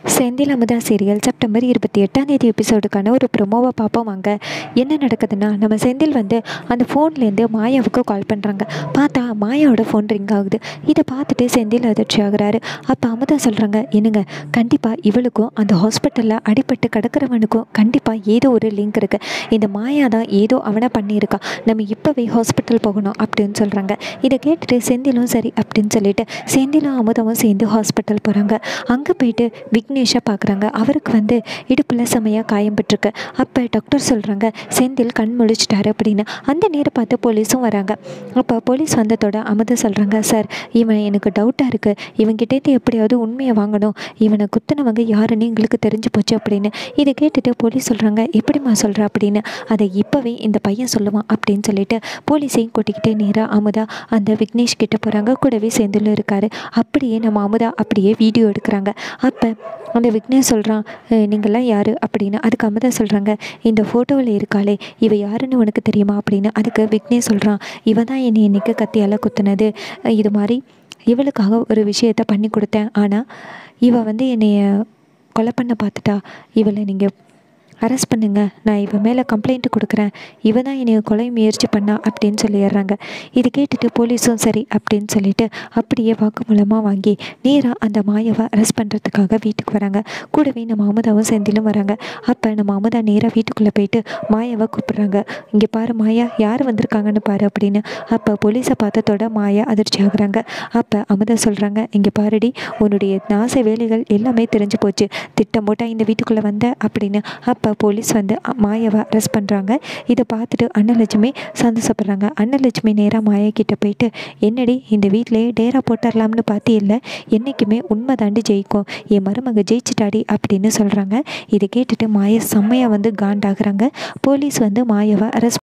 Senthil Amudha serial September இருபத்தி எட்டாம் தேதி எபிசோடுக்கான ஒரு ப்ரொமோவை பார்ப்போம் வாங்க என்ன நடக்குதுன்னா நம்ம செந்தில் வந்து அந்த ஃபோன்லேருந்து மாயாவுக்கு கால் பண்ணுறாங்க பார்த்தா மாயாவோட ஃபோன் ரிங் ஆகுது இதை பார்த்துட்டு செந்தில் அதிர்ச்சி ஆகுறாரு அப்போ அமுதா சொல்கிறாங்க என்னங்க கண்டிப்பாக இவளுக்கும் அந்த ஹாஸ்பிட்டலில் அடிபட்டு கிடக்கிறவனுக்கும் கண்டிப்பாக ஏதோ ஒரு லிங்க் இருக்குது இந்த மாயா தான் ஏதோ அவனை பண்ணியிருக்கா நம்ம இப்போவே ஹாஸ்பிட்டல் போகணும் அப்படின்னு சொல்கிறாங்க இதை கேட்டுட்டு செந்திலும் சரி அப்படின்னு சொல்லிட்டு செந்திலும் அமுதாவும் சேர்ந்து ஹாஸ்பிட்டல் போகிறாங்க அங்கே போயிட்டு விக்னேஷை பார்க்குறாங்க அவருக்கு வந்து இடுப்பில் செமையாக காயம் பட்டிருக்கு அப்போ டாக்டர் சொல்கிறாங்க செந்தில் கண் முழிச்சிட்டாரு அப்படின்னு அந்த நேரம் பார்த்து போலீஸும் வராங்க அப்போ போலீஸ் வந்ததோட அமுதா சொல்கிறாங்க சார் இவன் எனக்கு டவுட்டாக இருக்குது இவன்கிட்டேருந்து எப்படியாவது உண்மையை வாங்கணும் இவனை குத்துனவங்க யாருன்னு எங்களுக்கு தெரிஞ்சு போச்சு அப்படின்னு இதை கேட்டுட்டு போலீஸ் சொல்கிறாங்க எப்படிம்மா சொல்கிற அப்படின்னு அதை இப்போவே இந்த பையன் சொல்லுவான் அப்படின்னு சொல்லிட்டு போலீஸையும் கூட்டிக்கிட்டு நேராக அமுதா அந்த விக்னேஷ் கிட்ட போகிறாங்க கூடவே செந்திலும் இருக்காரு அப்படியே நம்ம அமுதா அப்படியே வீடியோ எடுக்கிறாங்க அப்போ அந்த விக்னேஷ் சொல்கிறான் நீங்கள்லாம் யார் அப்படின்னு அதுக்கு அமுதா சொல்கிறாங்க இந்த ஃபோட்டோவில் இருக்காளே இவ யாருன்னு உனக்கு தெரியுமா அப்படின்னு அதுக்கு விக்னேஷ் சொல்கிறான் இவ தான் என்னை இன்னைக்கு கத்தியால் குத்துனது இது மாதிரி இவளுக்காக ஒரு விஷயத்த பண்ணி கொடுத்தேன் ஆனால் இவ வந்து என்னைய கொலை பண்ண பார்த்துட்டா இவளை நீங்கள் அரெஸ்ட் பண்ணுங்க நான் இவ மேலே கம்ப்ளைண்ட் கொடுக்குறேன் இவ தான் என்னை கொலை முயற்சி பண்ணா அப்படின்னு சொல்லிடுறாங்க இது கேட்டுட்டு போலீஸும் சரி அப்படின்னு சொல்லிட்டு அப்படியே வாக்குமூலமாக வாங்கி நேராக அந்த மாயாவை அரெஸ்ட் பண்ணுறதுக்காக வீட்டுக்கு வராங்க கூடவே நம்ம அமுதாவும் செந்திலும் வராங்க அப்போ நம்ம அமுதா நேராக வீட்டுக்குள்ளே போயிட்டு மாயாவை கூப்பிட்றாங்க இங்கே பாரு மாயா யார் வந்திருக்காங்கன்னு பாரு அப்படின்னு அப்போ போலீஸை பார்த்ததோட மாயா அதிர்ச்சி ஆகுறாங்க அப்போ அமுதா சொல்கிறாங்க இங்கே பாருடி உன்னுடைய நாச வேலைகள் எல்லாமே தெரிஞ்சு போச்சு திட்டம் போட்டால் இந்த வீட்டுக்குள்ளே வந்த அப்படின்னு அப்போ போலீஸ் வந்து அ- மாயாவை அரெஸ்ட் பண்ணுறாங்க இதை பார்த்துட்டு அன்னலட்சுமி சந்தோஷப்படுறாங்க அன்னலட்சுமி நேராக மாயா கிட்ட போயிட்டு என்னடி இந்த வீட்டிலேயே டேரா போட்டுடலாம்னு பார்த்து இல்லை என்றைக்குமே உண்மை தாண்டி ஜெயிக்கும் என் மருமக ஜெயிச்சிட்டாடி அப்படின்னு சொல்கிறாங்க இதை கேட்டுட்டு மாயா செம்மையாக வந்து காண்டாகிறாங்க போலீஸ் வந்து மாயாவை அரெஸ்ட்